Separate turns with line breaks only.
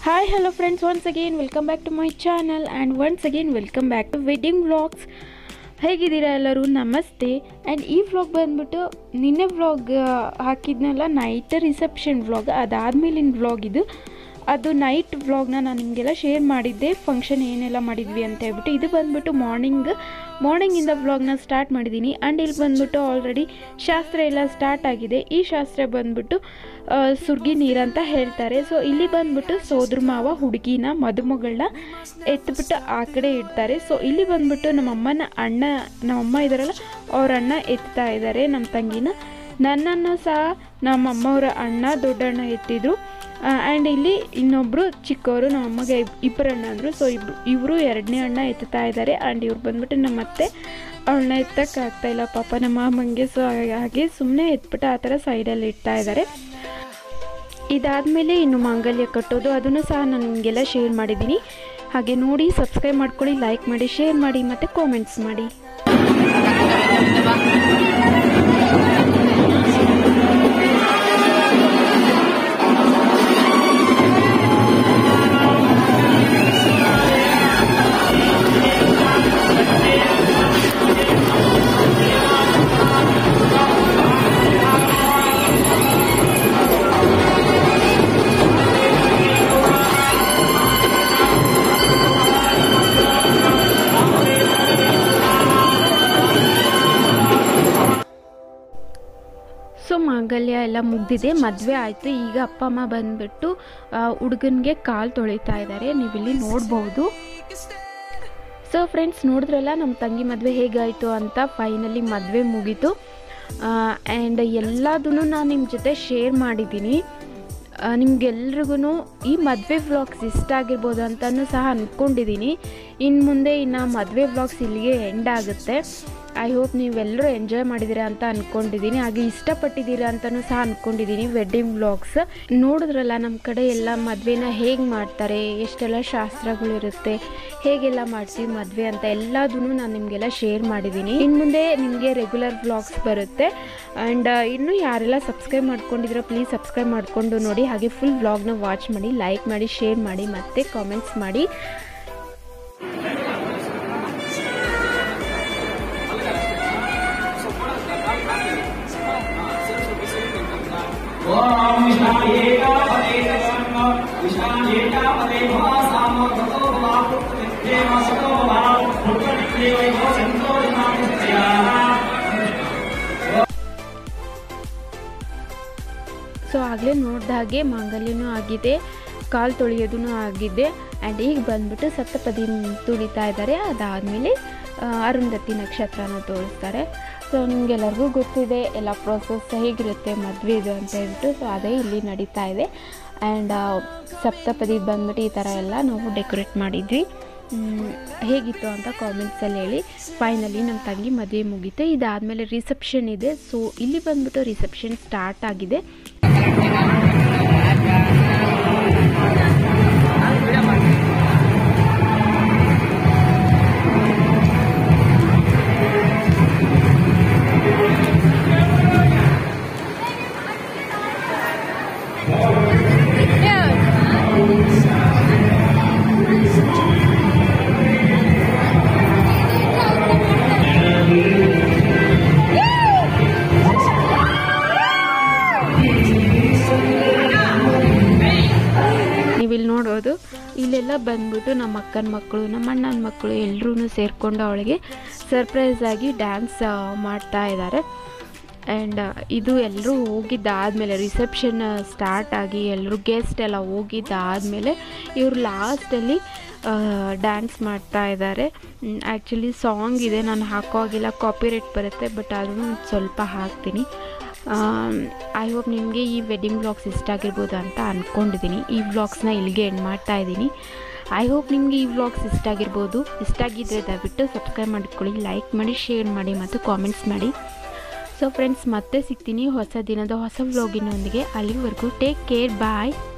hi hello friends once again welcome back to my channel and once again welcome back to wedding vlogs ಹೇಗಿದ್ದೀರಾ ಎಲ್ಲರೂ ನಮಸ್ತೆ and ಈ vlog ಬಂದ್ಬಿಟ್ಟು ನಿನ್ನೆ vlog ಹಾಕಿದ್ನಲ್ಲ ನೈಟ್ ರಿಸೆಪ್ಷನ್ ವ್ಲಾಗ್ ಅದಾದಮೇಲಿನ ವ್ಲಾಗ್ ಇದು ಅದು ನೈಟ್ ವ್ಲಾಗ್ನ ನಾನು ನಿಮಗೆಲ್ಲ ಶೇರ್ ಮಾಡಿದ್ದೆ ಫಂಕ್ಷನ್ ಏನೆಲ್ಲ ಮಾಡಿದ್ವಿ ಅಂತ ಹೇಳ್ಬಿಟ್ಟು ಇದು ಬಂದ್ಬಿಟ್ಟು ಮಾರ್ನಿಂಗ್ ಮಾರ್ನಿಂಗಿಂದ ವ್ಲಾಗ್ನ ಸ್ಟಾರ್ಟ್ ಮಾಡಿದ್ದೀನಿ ಆ್ಯಂಡ್ ಇಲ್ಲಿ ಬಂದ್ಬಿಟ್ಟು ಆಲ್ರೆಡಿ ಶಾಸ್ತ್ರ ಎಲ್ಲ ಸ್ಟಾರ್ಟ್ ಆಗಿದೆ ಈ ಶಾಸ್ತ್ರ ಬಂದ್ಬಿಟ್ಟು ಆ, ಸುರ್ಗಿ ನೀರಂತ ಹೇಳ್ತಾರೆ ಸೊ ಇಲ್ಲಿ ಬಂದ್ಬಿಟ್ಟು ಸೋದ್ರ ಮಾವ ಹುಡುಗಿನ ಮದುಮಗಳನ್ನ ಎತ್ಬಿಟ್ಟು ಆ ಕಡೆ ಇಡ್ತಾರೆ ಸೊ ಇಲ್ಲಿ ಬಂದ್ಬಿಟ್ಟು ನಮ್ಮ ಅಮ್ಮನ ಅಣ್ಣ ನಮ್ಮಮ್ಮ ಇದಾರಲ್ಲ ಅವ್ರ ಅಣ್ಣ ಎತ್ತಾ ಇದ್ದಾರೆ ನಮ್ಮ ತಂಗಿನ ನನ್ನನ್ನು ಸಹ ನಮ್ಮ ಅಮ್ಮವರ ಅಣ್ಣ ದೊಡ್ಡಣ್ಣ ಎತ್ತಿದ್ರು ಆ್ಯಂಡ್ ಇಲ್ಲಿ ಇನ್ನೊಬ್ಬರು ಚಿಕ್ಕವರು ನಮ್ಮ ಅಮ್ಮಗೆ ಇಬ್- ಇಬ್ಬರು ಅಣ್ಣ ಅಂದರು ಸೊ ಇಬ್ರು ಇವರು ಎರಡನೇ ಅಣ್ಣ ಎತ್ತುತ್ತಾ ಇದ್ದಾರೆ ಆ್ಯಂಡ್ ಇವ್ರು ಬಂದ್ಬಿಟ್ಟು ನಮ್ಮ ಅತ್ತೆ ಅವಳನ್ನ ಎತ್ತಕ್ಕೆ ಆಗ್ತಾ ಇಲ್ಲ ಪಾಪ ನಮ್ಮ ಮಾಮಂಗೆ ಸೊ ಹಾಗೆ ಸುಮ್ಮನೆ ಎತ್ಬಿಟ್ಟು ಆ ಥರ ಸೈಡಲ್ಲಿ ಇಡ್ತಾ ಇದ್ದಾರೆ ಇದಾದಮೇಲೆ ಇನ್ನು ಮಾಂಗಲ್ಯ ಕಟ್ಟೋದು ಅದನ್ನು ಸಹ ನಾನು ನಿಮಗೆಲ್ಲ ಶೇರ್ ಮಾಡಿದ್ದೀನಿ ಹಾಗೆ ನೋಡಿ ಸಬ್ಸ್ಕ್ರೈಬ್ ಮಾಡ್ಕೊಳ್ಳಿ ಲೈಕ್ ಮಾಡಿ ಶೇರ್ ಮಾಡಿ ಮತ್ತು ಕಾಮೆಂಟ್ಸ್ ಮಾಡಿ ಸೊ ಮಾಂಗಲ್ಯ ಎಲ್ಲ ಮುಗ್ದಿದೆ ಮದುವೆ ಆಯಿತು ಈಗ ಅಪ್ಪ ಅಮ್ಮ ಬಂದ್ಬಿಟ್ಟು ಹುಡುಗನಿಗೆ ಕಾಲು ತೊಳಿತಾ ಇದ್ದಾರೆ ನೀವಿಲ್ಲಿ ನೋಡ್ಬೋದು ಸೊ ಫ್ರೆಂಡ್ಸ್ ನೋಡಿದ್ರಲ್ಲ ನಮ್ಮ ತಂಗಿ ಮದುವೆ ಹೇಗಾಯಿತು ಅಂತ ಫೈನಲಿ ಮದುವೆ ಮುಗೀತು ಆ್ಯಂಡ್ ಎಲ್ಲದನ್ನು ನಾನು ನಿಮ್ಮ ಜೊತೆ ಶೇರ್ ಮಾಡಿದ್ದೀನಿ ನಿಮ್ಗೆಲ್ರಿಗೂ ಈ ಮದುವೆ ವ್ಲಾಗ್ಸ್ ಇಷ್ಟ ಆಗಿರ್ಬೋದು ಅಂತಲೂ ಸಹ ಅಂದ್ಕೊಂಡಿದ್ದೀನಿ ಇನ್ನು ಮುಂದೆ ಇನ್ನು ಮದುವೆ ವ್ಲಾಗ್ಸ್ ಇಲ್ಲಿಗೆ ಎಂಡ್ ಆಗುತ್ತೆ ಐ ಹೋಪ್ ನೀವೆಲ್ಲರೂ ಎಂಜಾಯ್ ಮಾಡಿದ್ದೀರಾ ಅಂತ ಅಂದ್ಕೊಂಡಿದ್ದೀನಿ ಹಾಗೆ ಇಷ್ಟಪಟ್ಟಿದ್ದೀರಾ ಅಂತಲೂ ಸಹ ಅಂದ್ಕೊಂಡಿದ್ದೀನಿ ವೆಡ್ಡಿಂಗ್ ವ್ಲಾಗ್ಸ್ ನೋಡಿದ್ರಲ್ಲ ನಮ್ಮ ಕಡೆ ಎಲ್ಲ ಮದುವೆನ ಹೇಗೆ ಮಾಡ್ತಾರೆ ಎಷ್ಟೆಲ್ಲ ಶಾಸ್ತ್ರಗಳಿರುತ್ತೆ ಹೇಗೆಲ್ಲ ಮಾಡ್ತೀವಿ ಮದುವೆ ಅಂತ ಎಲ್ಲದನ್ನು ನಾನು ನಿಮಗೆಲ್ಲ ಶೇರ್ ಮಾಡಿದ್ದೀನಿ ಇನ್ನು ಮುಂದೆ ನಿಮಗೆ ರೆಗ್ಯುಲರ್ ವ್ಲಾಗ್ಸ್ ಬರುತ್ತೆ ಆ್ಯಂಡ್ ಇನ್ನು ಯಾರೆಲ್ಲ ಸಬ್ಸ್ಕ್ರೈಬ್ ಮಾಡ್ಕೊಂಡಿದ್ದೀರೋ ಪ್ಲೀಸ್ ಸಬ್ಸ್ಕ್ರೈಬ್ ಮಾಡಿಕೊಂಡು ನೋಡಿ ಹಾಗೆ ಫುಲ್ ವ್ಲಾಗ್ನ ವಾಚ್ ಮಾಡಿ ಲೈಕ್ ಮಾಡಿ ಶೇರ್ ಮಾಡಿ ಮತ್ತು ಕಾಮೆಂಟ್ಸ್ ಮಾಡಿ
ओम विष्णायेकापदे नमः विष्णायेकापदे महासामो ततो भवा देव सतो भवा पुत्रदेव यो सन्तो नामस्याः
ಸೊ ಆಗಲೇ ನೋಡಿದ ಹಾಗೆ ಮಾಂಗಲ್ಯನೂ ಆಗಿದೆ ಕಾಲು ತೊಳೆಯೋದೂ ಆಗಿದೆ ಆ್ಯಂಡ್ ಈಗ ಬಂದ್ಬಿಟ್ಟು ಸಪ್ತಪದಿ ತುಳಿತಾ ಇದ್ದಾರೆ ಅದಾದಮೇಲೆ ಅರುಂಧತಿ ನಕ್ಷತ್ರನ ತೋರಿಸ್ತಾರೆ ಸೊ ನಿಮಗೆಲ್ಲರಿಗೂ ಗೊತ್ತಿದೆ ಎಲ್ಲ ಪ್ರೋಸೆಸ್ ಹೇಗಿರುತ್ತೆ ಮದುವೆದು ಅಂತ ಹೇಳ್ಬಿಟ್ಟು ಸೊ ಅದೇ ಇಲ್ಲಿ ನಡೀತಾ ಇದೆ ಆ್ಯಂಡ್ ಸಪ್ತಪದಿ ಬಂದ್ಬಿಟ್ಟು ಈ ಥರ ಎಲ್ಲ ನಾವು ಡೆಕೋರೇಟ್ ಮಾಡಿದ್ವಿ ಮ್, ಹೇಗಿತ್ತು ಅಂತ ಕಾಮೆಂಟ್ಸಲ್ಲಿ ಹೇಳಿ ಫೈನಲಿ ನಮ್ಮ ತಂಗಿ ಮದುವೆ ಮುಗೀತು ಇದಾದಮೇಲೆ ರಿಸೆಪ್ಷನ್ ಇದೆ ಸೊ ಇಲ್ಲಿ ಬಂದ್ಬಿಟ್ಟು ರಿಸೆಪ್ಷನ್ ಸ್ಟಾರ್ಟ್ ಆಗಿದೆ ನೀವಿಲ್ಲಿ ನೋಡೋದು ಇಲ್ಲೆಲ್ಲ ಬಂದ್ಬಿಟ್ಟು ನಮ್ಮ ಅಕ್ಕನ ಮಕ್ಕಳು ನಮ್ಮ ಅಣ್ಣನ ಮಕ್ಕಳು ಎಲ್ಲರೂ ಸೇರಿಕೊಂಡು ಅವಳಿಗೆ ಸರ್ಪ್ರೈಸ್ ಆಗಿ ಡ್ಯಾನ್ಸ್ ಮಾಡ್ತಾ ಇದ್ದಾರೆ ಆ್ಯಂಡ್ ಇದು ಎಲ್ಲರೂ ಹೋಗಿದ್ದಾದಮೇಲೆ ರಿಸೆಪ್ಷನ್ ಸ್ಟಾರ್ಟ್ ಆಗಿ ಎಲ್ಲರೂ ಗೆಸ್ಟ್ ಎಲ್ಲ ಹೋಗಿದ್ದಾದಮೇಲೆ ಇವರು ಲಾಸ್ಟಲ್ಲಿ ಡ್ಯಾನ್ಸ್ ಮಾಡ್ತಾ ಇದ್ದಾರೆ ಆ್ಯಕ್ಚುಲಿ ಸಾಂಗ್ ಇದೆ ನಾನು ಹಾಕೋಗಿಲ್ಲ ಕಾಪಿರೇಟ್ ಬರುತ್ತೆ ಬಟ್ ಅದನ್ನು ಒಂದ್ ಸ್ವಲ್ಪ ಹಾಕ್ತೀನಿ ಐ ಹೋಪ್ ನಿಮಗೆ ಈ ವೆಡ್ಡಿಂಗ್ ವ್ಲಾಗ್ಸ್ ಇಷ್ಟ ಆಗಿರ್ಬೋದು ಅಂತ ಅಂದ್ಕೊಂಡಿದ್ದೀನಿ ಈ ವ್ಲಾಗ್ಸ್ನ ಇಲ್ಲಿಗೆ ಎಂಡ್ ಮಾಡ್ತಾ ಇದ್ದೀನಿ ಐ ಹೋಪ್ ನಿಮಗೆ ಈ ವ್ಲಾಗ್ಸ್ ಇಷ್ಟ ಆಗಿರ್ಬೋದು ಇಷ್ಟ ಆಗಿದ್ದರೆ ದಯವಿಟ್ಟು ಸಬ್ಸ್ಕ್ರೈಬ್ ಮಾಡ್ಕೊಳ್ಳಿ ಲೈಕ್ ಮಾಡಿ ಶೇರ್ ಮಾಡಿ ಮತ್ತು ಕಾಮೆಂಟ್ಸ್ ಮಾಡಿ ಸೊ ಫ್ರೆಂಡ್ಸ್ ಮತ್ತೆ ಸಿಗ್ತೀನಿ ಹೊಸ ದಿನದ ಹೊಸ ವ್ಲಾಗಿನೊಂದಿಗೆ ಅಲ್ಲಿವರೆಗೂ ಟೇಕ್ ಕೇರ್ ಬಾಯ್